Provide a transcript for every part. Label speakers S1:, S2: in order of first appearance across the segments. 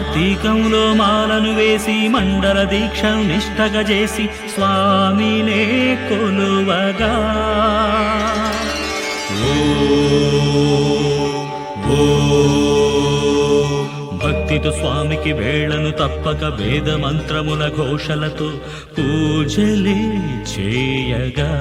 S1: కార్తీకంలో మాలను వేసి మండల దీక్షను నిష్టగా చేసి స్వామినే కొలువగా భక్తితో స్వామికి వేళను తప్పక వేద మంత్రముల ఘోషలతో పూజలే చేయగా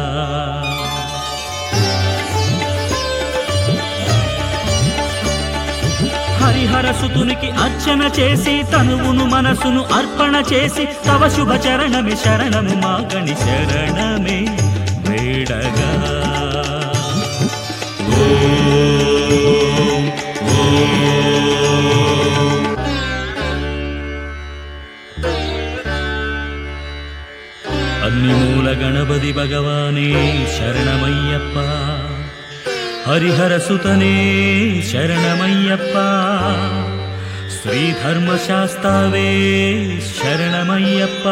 S1: హరిహర సుతునికి అర్చన చేసి తనువును మనసును అర్పణ చేసి తవ శుభ చరణమి శరణము మాగని శరణమే వేడగా ఓం, ఓం. అన్ని మూల గణపతి భగవానే శరణమయ్యప్ప హరిహర సుతనే శరణమయ్యప్ప శ్రీధర్మశాస్త్రవే శరణమయ్యప్ప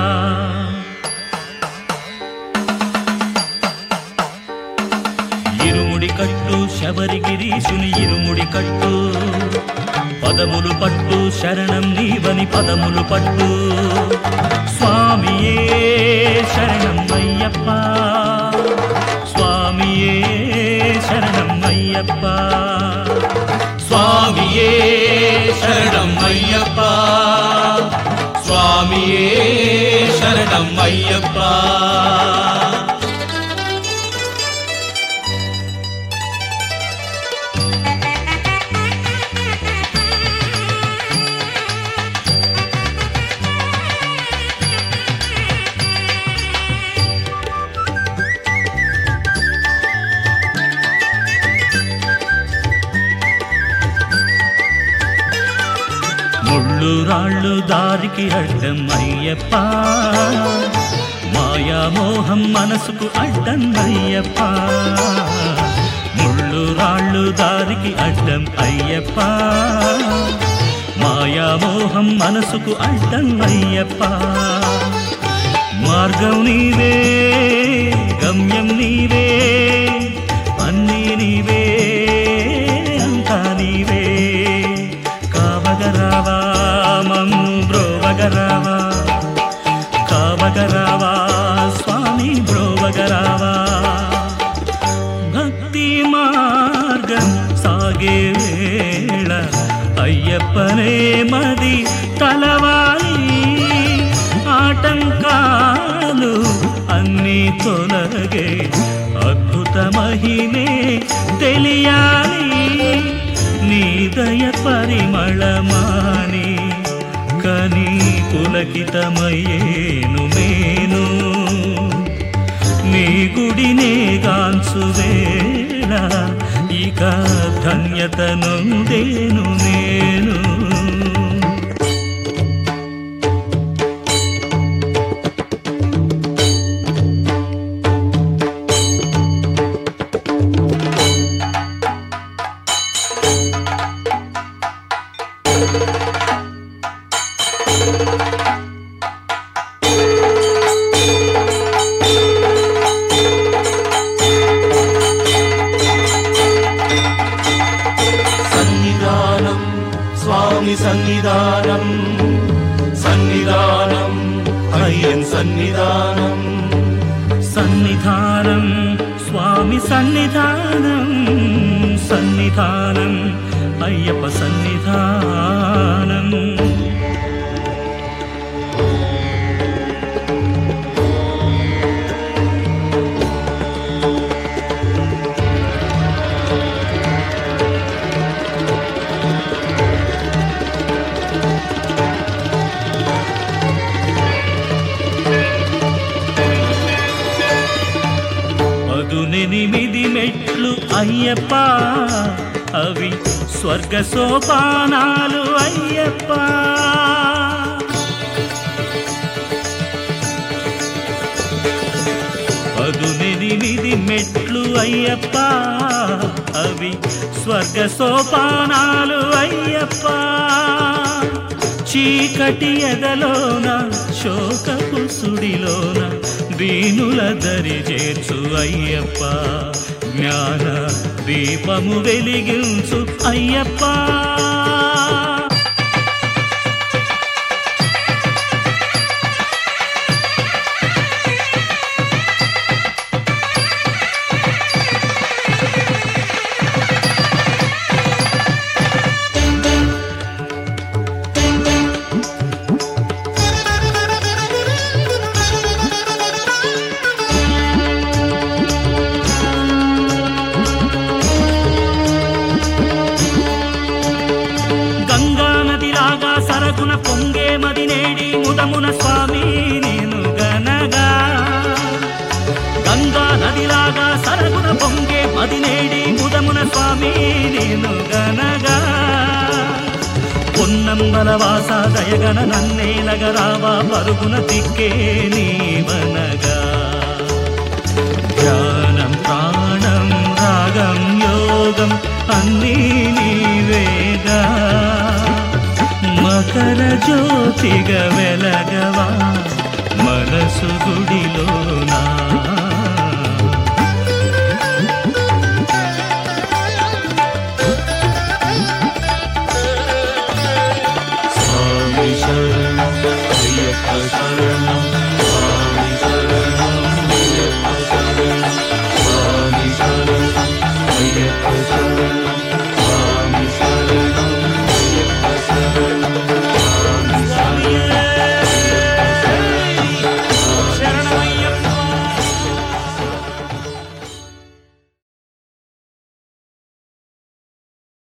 S1: ఇరుముడి కట్టు శబరిగిరీశుని ఇరుముడి కట్టు పదములు పట్టు శరణం నీవని పదములు పట్టు స్వామియే శరణం అయ్యప్ప స్వామియే శరణం అయ్యప్ప స్వామియే శరణం అయ్యప్ప స్వామియే శరణం అయ్యప్ప ముళ్ళు రాళ్ళు దారికి అడ్డం అయ్యప్ప మాయామోహం మనసుకు అడ్డం అయ్యప్ప ముళ్ళు రాళ్ళు దారికి అడ్డం అయ్యప్ప మాయామోహం మనసుకు అడ్డం అయ్యప్ప మార్గం నీవే గమ్యం నీవే అన్నీ నీవే అంతా నీవే కావగరావా మమ్ము బ్రోవగరావా కావగరావా స్వామి బ్రోవగరావా భక్తి మార్గం సాగే వేళ అయ్యప్పనే మది తలవాలి ఆటంకాలు అన్నీ తొలగే అద్భుత మహిమే తెలియాలి నీ దయ పరిమళమాని కని పులకితమయ్యేను నేను నీ గుడినే గాంచు వేళ ఇక ధన్యత నొందేను నేను
S2: సన్నిధానం స్వామి సన్నిధానం సన్నిధానం అయ్యన్ సన్నిధానం
S1: సన్నిధానం స్వామి సన్నిధానం సన్నిధానం అయ్యప్ప సన్నిధానం పదునెనిమిది మెట్లు అయ్యప్ప అవి స్వర్గ సోపానాలు అయ్యప్ప పదునెనిమిది మెట్లు అయ్యప్ప అవి స్వర్గ సోపానాలు అయ్యప్ప చీకటి ఎదలోన శోకపు సుడిలోన దీనుల దరి చేర్చు అయ్యప్ప జ్ఞాన దీపము వెలిగించు అయ్యప్ప ముదమున స్వామి నేను గనగా గంగా నదిలాగా సరగున పొంగే మదినేడి ముదమున స్వామి నేను గనగా పొన్నంబల వాస దయగన నన్నేలగరావా పరుగున దిక్కే నీవనగా ధ్యానం ప్రాణం రాగం యోగం అన్నీ నీవేగా మకర జ్యోతిగా వెలగవా మనసు గుడిలోనా